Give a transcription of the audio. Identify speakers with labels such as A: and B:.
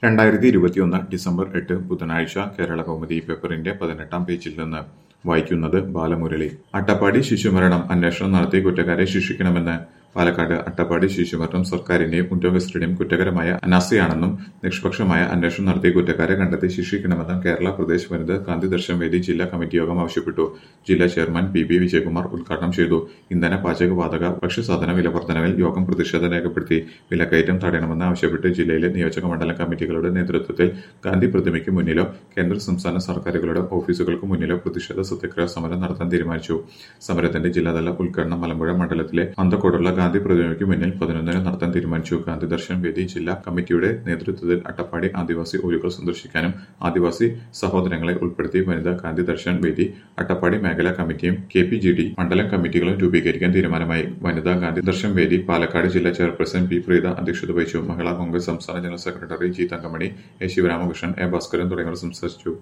A: രണ്ടായിരത്തി ഇരുപത്തിയൊന്ന് ഡിസംബർ എട്ട് ബുധനാഴ്ച കേരള കൗമുദി പേപ്പറിന്റെ പതിനെട്ടാം പേജിൽ നിന്ന് വായിക്കുന്നത് ബാലമുരളി അട്ടപ്പാടി ശിശുമരണം അന്വേഷണം നടത്തി കുറ്റക്കാരെ ശിക്ഷിക്കണമെന്ന് പാലക്കാട് അട്ടപ്പാടി ശിശുമരണം സർക്കാരിന്റെയും ഉദ്യോഗസ്ഥരുടെയും കുറ്റകരമായ അനാസ്ഥയാണെന്നും നിഷ്പക്ഷമായ അന്വേഷണം നടത്തി കുറ്റക്കാരെ കണ്ടെത്തി ശിക്ഷിക്കണമെന്നും കേരള പ്രദേശ് വനിതാ ഗാന്ധി ദർശൻ വേദി ജില്ലാ കമ്മിറ്റി യോഗം ആവശ്യപ്പെട്ടു ജില്ലാ ചെയർമാൻ പി ബി വിജയകുമാർ ഉദ്ഘാടനം ചെയ്തു ഇന്ധന പാചകവാതക ഭക്ഷ്യസാധന വില വർധനവിൽ യോഗം പ്രതിഷേധം രേഖപ്പെടുത്തി വിലക്കയറ്റം തടയണമെന്ന് ആവശ്യപ്പെട്ട് ജില്ലയിലെ നിയോജക മണ്ഡലം കമ്മിറ്റികളുടെ നേതൃത്വത്തിൽ ഗാന്ധി പ്രതിമയ്ക്ക് മുന്നിലോ കേന്ദ്ര സംസ്ഥാന സർക്കാരുകളുടെ ഓഫീസുകൾക്ക് മുന്നിലോ പ്രതിഷേധ സത്യാഗ്രഹ സമരം നടത്താൻ തീരുമാനിച്ചു സമരത്തിന്റെ ജില്ലാതല ഉദ്ഘാടനം മലമ്പുഴ മണ്ഡലത്തിലെ അന്തക്കോടുള്ള ഗാന്ധി പ്രതിമയ്ക്ക് മുന്നിൽ പതിനൊന്നിന് നടത്താൻ തീരുമാനിച്ചു ഗാന്ധി ദർശൻ വേദി ജില്ലാ കമ്മിറ്റിയുടെ നേതൃത്വത്തിൽ അട്ടപ്പാടി ആദിവാസി ഊരുകൾ സന്ദർശിക്കാനും ആദിവാസി സഹോദരങ്ങളെ ഉൾപ്പെടുത്തി വനിതാ ഗാന്ധി ദർശൻ വേദി അട്ടപ്പാടി മേഖലാ കമ്മിറ്റിയും കെ പി ജി ഡി മണ്ഡലം കമ്മിറ്റികളും രൂപീകരിക്കാൻ തീരുമാനമായി വനിതാ ഗാന്ധി ദർശൻ വേദി പാലക്കാട് ജില്ലാ ചെയർപേഴ്സൺ പി പ്രീത അധ്യക്ഷത വഹിച്ചു മഹിളാ കോൺഗ്രസ് സംസ്ഥാന general secretary G Thankamani A Sivaramakrishnan A Bhaskaran തുടങ്ങിയവർ സംസാരിച്ചു